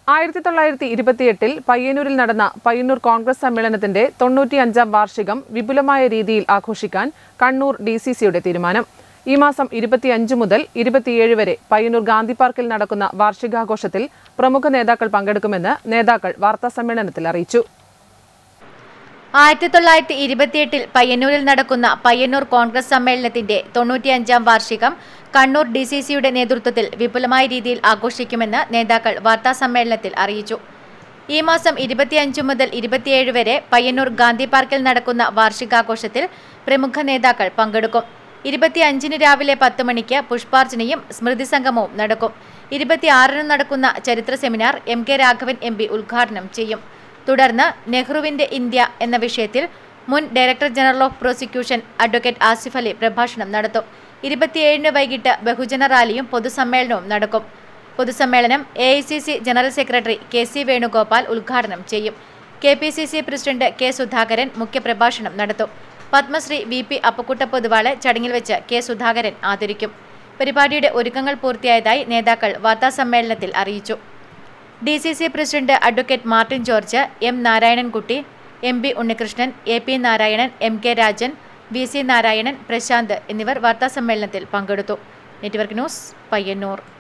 ആയിരത്തി തൊള്ളായിരത്തി ഇരുപത്തിയെട്ടിൽ പയ്യന്നൂരിൽ നടന്ന പയ്യന്നൂർ കോൺഗ്രസ് സമ്മേളനത്തിന്റെ തൊണ്ണൂറ്റിയഞ്ചാം വാർഷികം വിപുലമായ രീതിയിൽ ആഘോഷിക്കാൻ കണ്ണൂർ ഡി സി സിയുടെ തീരുമാനം ഈ മാസം ഇരുപത്തിയഞ്ച് മുതൽ ഇരുപത്തിയേഴ് വരെ പയ്യന്നൂർ ഗാന്ധി പാർക്കിൽ നടക്കുന്ന വാർഷികാഘോഷത്തിൽ പ്രമുഖ നേതാക്കൾ പങ്കെടുക്കുമെന്ന് നേതാക്കൾ വാർത്താസമ്മേളനത്തിൽ അറിയിച്ചു ആയിരത്തി തൊള്ളായിരത്തി ഇരുപത്തിയെട്ടിൽ പയ്യന്നൂരിൽ നടക്കുന്ന പയ്യന്നൂർ കോൺഗ്രസ് സമ്മേളനത്തിന്റെ തൊണ്ണൂറ്റിയഞ്ചാം വാർഷികം കണ്ണൂർ ഡി സി സിയുടെ നേതൃത്വത്തിൽ വിപുലമായ രീതിയിൽ ആഘോഷിക്കുമെന്ന് നേതാക്കൾ വാർത്താസമ്മേളനത്തിൽ അറിയിച്ചു ഈ മാസം ഇരുപത്തിയഞ്ച് മുതൽ ഇരുപത്തിയേഴ് വരെ പയ്യന്നൂർ ഗാന്ധി പാർക്കിൽ നടക്കുന്ന വാർഷികാഘോഷത്തിൽ പ്രമുഖ നേതാക്കൾ പങ്കെടുക്കും ഇരുപത്തിയഞ്ചിന് രാവിലെ പത്ത് മണിക്ക് പുഷ്പാർച്ചനയും സ്മൃതി സംഗമവും നടക്കും ഇരുപത്തിയാറിന് നടക്കുന്ന ചരിത്ര seminar M K Raghavan M P ഉദ്ഘാടനം ചെയ്യും തുടർന്ന് നെഹ്റുവിന്റെ ഇന്ത്യ എന്ന വിഷയത്തിൽ മുൻ director general of prosecution advocate Asif Ali പ്രഭാഷണം നടത്തും ഇരുപത്തിയേഴിന് വൈകിട്ട് ബഹുജന റാലിയും പൊതുസമ്മേളനവും നടക്കും പൊതുസമ്മേളനം A I C C general secretary K C Venugopal ഉദ്ഘാടനം ചെയ്യും K P C C president K Sudhakaran മുഖ്യപ്രഭാഷണം നടത്തും പത്മശ്രീ വി പി അപ്പക്കുട്ട പൊതുവാളെ ചടങ്ങിൽ വെച്ച് കെ സുധാകരൻ ആദരിക്കും പരിപാടിയുടെ ഒരുക്കങ്ങൾ പൂർത്തിയായതായി നേതാക്കൾ വാർത്താസമ്മേളനത്തിൽ അറിയിച്ചു D C C president advocate Martin George M Narayanankutty M P Unnikrishnan A P Narayanan M K Rajan V C Narayanan Prashanth എന്നിവർ വാർത്താസമ്മേളനത്തിൽ പങ്കെടുത്തു നെറ്റ്വർക്ക് ന്യൂസ് പയ്യന്നൂർ